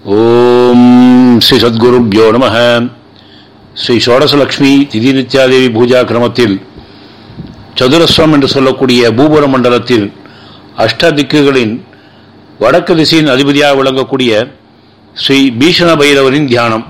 ஓம் ஸ்ரீ சத்குருப்யோ நம ஸ்ரீ ஷோடசலக்ஷ்மி திதி நித்யாதேவி பூஜா கிரமத்தில் சதுரஸ்வம் என்று சொல்லக்கூடிய பூபுர மண்டலத்தில் அஷ்ட திக்குகளின் வடக்கு திசையின் அதிபதியாக விளங்கக்கூடிய ஸ்ரீ பீஷண பைரவரின் தியானம்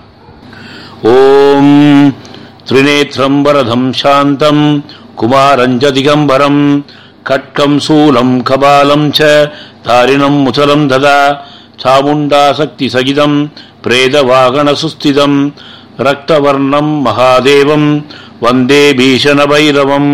ஓம் திரிநேத்திரம் வரதம் சாந்தம் குமாரஞ்ச திகம்பரம் கட்கம் சூலம் கபாலம் ச தாரிணம் முசலம் ததா சாமுண்டா சக்தி சகிதம் பிரேத வாகன சுஸ்திதம் ரக்தவர்ணம் மகாதேவம் வந்தே பீஷண பைரவம்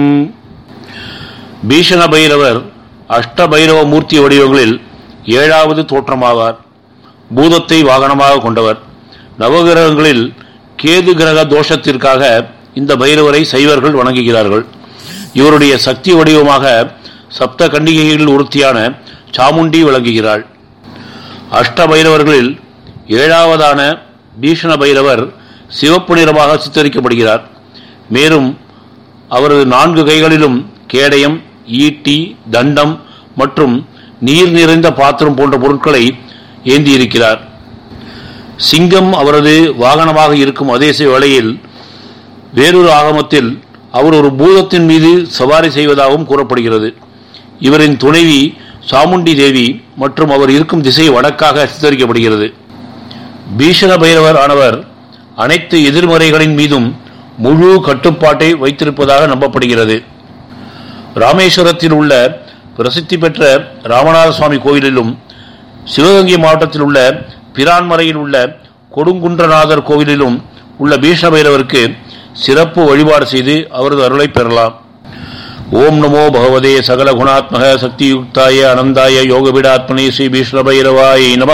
பீஷண பைரவர் அஷ்டபைரவ மூர்த்தி வடிவங்களில் ஏழாவது தோற்றமாவார் பூதத்தை வாகனமாக கொண்டவர் நவகிரகங்களில் கேது கிரக தோஷத்திற்காக இந்த பைரவரை சைவர்கள் வணங்குகிறார்கள் இவருடைய சக்தி வடிவமாக சப்த கண்டிகைகளில் ஒருத்தியான சாமுண்டி விளங்குகிறாள் அஷ்ட பைரவர்களில் ஏழாவதான பீஷண பைரவர் சிவப்பு நிறமாக சித்தரிக்கப்படுகிறார் மேலும் அவரது நான்கு கைகளிலும் கேடயம் ஈட்டி தண்டம் மற்றும் நீர் நிறைந்த பாத்திரம் போன்ற பொருட்களை ஏந்தியிருக்கிறார் சிங்கம் அவரது வாகனமாக இருக்கும் அதே வேளையில் வேறொரு ஆகமத்தில் அவர் ஒரு பூதத்தின் மீது சவாரி செய்வதாகவும் கூறப்படுகிறது இவரின் துணைவி சாமுண்டி தேவி மற்றும் அவர் இருக்கும் திசை வடக்காக சித்தரிக்கப்படுகிறது பீஷண பைரவர் ஆனவர் அனைத்து எதிர்மறைகளின் மீதும் முழு கட்டுப்பாட்டை வைத்திருப்பதாக நம்பப்படுகிறது ராமேஸ்வரத்தில் உள்ள பிரசித்தி பெற்ற ராமநாத சுவாமி கோவிலிலும் சிவகங்கை மாவட்டத்தில் உள்ள பிரான்மறையில் உள்ள கொடுங்குன்றநாதர் கோவிலிலும் உள்ள பீஷ்ண பைரவருக்கு சிறப்பு வழிபாடு செய்து அவரது அருளை பெறலாம் ஓம் நமோ பகவதே சகல குணாத்மக சக்தியுக்தாய அனந்தாய யோகபிடாத்மனே ஸ்ரீ பீஷ்ண பைரவாய நம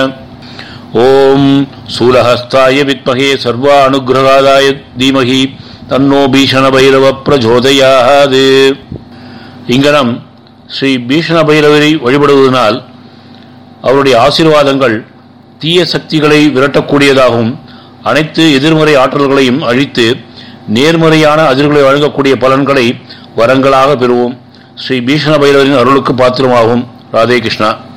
ஓம் சூலஹஸ்தாய வித்மகே சர்வா அனுகிரகாதாய தீமகி தன்னோ பீஷண பைரவ பிரஜோதயாது இங்கனம் ஸ்ரீ பீஷண பைரவரை வழிபடுவதனால் அவருடைய ஆசீர்வாதங்கள் தீய சக்திகளை விரட்டக்கூடியதாகவும் அனைத்து எதிர்மறை ஆற்றல்களையும் அழித்து நேர்மறையான அதிர்களை வழங்கக்கூடிய பலன்களை வரங்களாக பெறுவோம் ஸ்ரீ பீஷண பைரவரின் அருளுக்கு பாத்திரமாகும் ராதே கிருஷ்ணா